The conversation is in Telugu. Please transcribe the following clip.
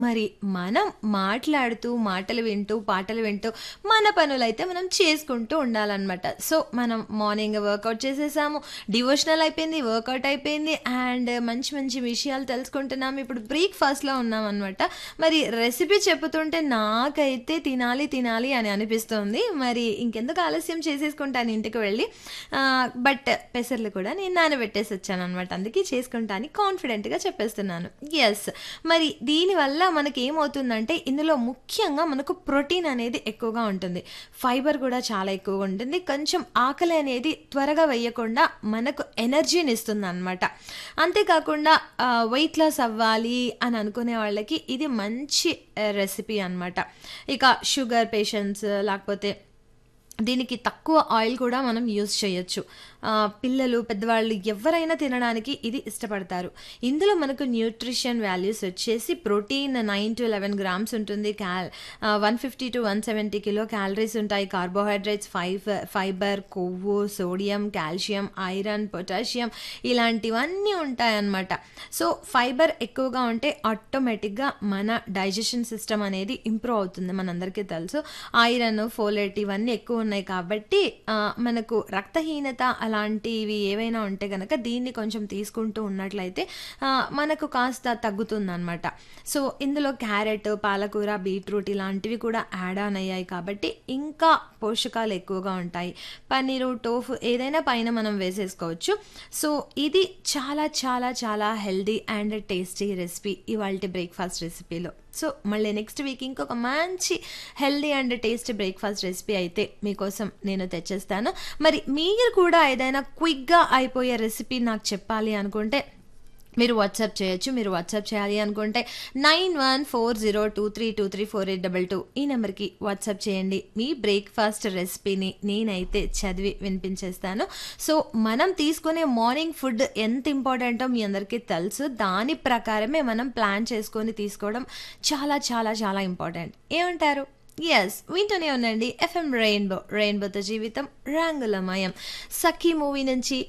మరి మనం మాట్లాడుతూ, మాటలు వింటూ, పాటలు వింటూ మన పనులైతే మనం చేసుకుంటూ ఉండాలనమాట. సో, మనం మార్నింగ్ వర్కౌట్ చేసేసాము. డివోషనల్ అయిపోయింది. వర్కౌట్ అయిపోయింది. అండ్ మంచి మంచి విషయాలు తెలుసుకుంటున్నాము. ఇప్పుడు బ్రేక్‌ఫాస్ట్‌లో ఉన్నామనమాట. మరి రెసిపీ చెప్పుతుంటే నాకైతే తినాలి, తినాలి అని అనిపిస్తోంది. మరి ఇంకెందుకు ఆలస్యం చేసేసుకుంటాను ఇంటికి వెళ్ళి. ఆహ్, బట్ పెసర్లు కూడా నేను నానబెట్టేసొచ్చాననమాట. అందుకే చేసుకుంటా అని కాన్ఫిడెంట్‌గా చెప్పేస్తున్నాను. యెస్. మరి దీనివల్ల మనకేమవుతుందంటే ఇందులో ముఖ్యంగా మనకు ప్రోటీన్ అనేది ఎక్కువగా ఉంటుంది. ఫైబర్ కూడా చాలా ఎక్కువగా ఉంటుంది. కొంచెం ఆకలి అనేది త్వరగా వేయకుండా మనకు ఎనర్జీనిస్తుందనమాట. అంతేకాకుండా ఆహ్, వెయిట్ లాస్ అవ్వాలి అని అనుకునే వాళ్ళకి ఇది మంచి ఆహ్, రెసిపీ అనమాట. ఇక షుగర్ పేషెంట్స్ లేకపోతే దీనికి తక్కువ ఆయిల్ కూడా మనం యూజ్ చేయొచ్చు. ఆహ్, పిల్లలు, పెద్దవాళ్ళు ఎవ్వరైనా తినడానికి ఇది ఇష్టపడతారు. ఇందులో మనకు న్యూట్రిషన్ వాల్యూస్ వచ్చేసి ప్రోటీన్ 9-11 గ్రామ్స్ ఉంటుంది. క్యాల్ ఆహ్, 150-170 కిలో క్యాలరీస్ ఉంటాయి. కార్బోహైడ్రేట్స్, ఫైఫ్ ఫైబర్, కొవ్వు, సోడియం, కాల్షియం, ఐరన్, పొటాషియం ఇలాంటివన్నీ ఉంటాయన్నమాట. సో, ఫైబర్ ఎక్కువగా ఉంటే ఆటోమేటిక్‌గా మన డైజెషన్ సిస్టమ్ అనేది ఇంప్రూవ్ అవుతుంది. మనందరికీ తెలుసు. ఐరన్, ఫోలేట్ ఇవన్నీ ఎక్కువ ఉన్నాయి కాబట్టి ఆహ్, మనకు రక్తహీనత అలాంటివి ఏవైనా ఉంటే గనక దీన్ని కొంచెం తీసుకుంటూ ఉన్నట్లయితే ఆహ్, మనకు కాస్త తగ్గుతుందనమాట. సో, ఇందులో క్యారెట్, పాలకూర, బీట్రూట్ ఇలాంటివి కూడా యాడ్ ఆన్ అయ్యాయి కాబట్టి ఇంకా పోషకాలు ఎక్కువగా ఉంటాయి. పన్నీరు, టోఫు ఏదైనా పైన మనం వేసేసుకోవచ్చు. సో, ఇది చాలా చాలా చాలా హెల్తీ అండ్ టేస్టీ రెసిపీ ఇవాల్టి బ్రేక్‌ఫాస్ట్ రెసిపీలో. సో, మళ్ళీ నెక్స్ట్ వీక్ ఇంకొక మంచి healthy and tasty breakfast recipe అయితే మీకోసం నేను తెచ్చేస్తాను. మరి మీరు కూడా ఏదైనా క్విక్‌గా అయిపోయే రెసిపీ నాకు చెప్పాలి అనుకుంటే మీరు వాట్సాప్ చేయొచ్చు. మీరు వాట్సాప్ చేయాలి అనుకుంటే 914023234822 ఈ నెంబర్‌కి వాట్సాప్ చేయండి. మీ బ్రేక్‌ఫాస్ట్ రెసిపీని నేనైతే చదివి వినిపించేస్తాను. సో, మనం తీసుకునే మార్నింగ్ ఫుడ్ ఎంత ఇంపార్టెంటో మీ అందరికీ తెలుసు. దాని ప్రకారమే మనం ప్లాన్ చేసుకొని తీసుకోవడం చాలా చాలా చాలా ఇంపార్టెంట్. ఏమంటారు? యెస్. వింటూనే ఉండండి ఎఫ్ఎం రెయిన్బో. రెయిన్బోతో జీవితం రంగులమయం. 'సఖి' మూవీ నుంచి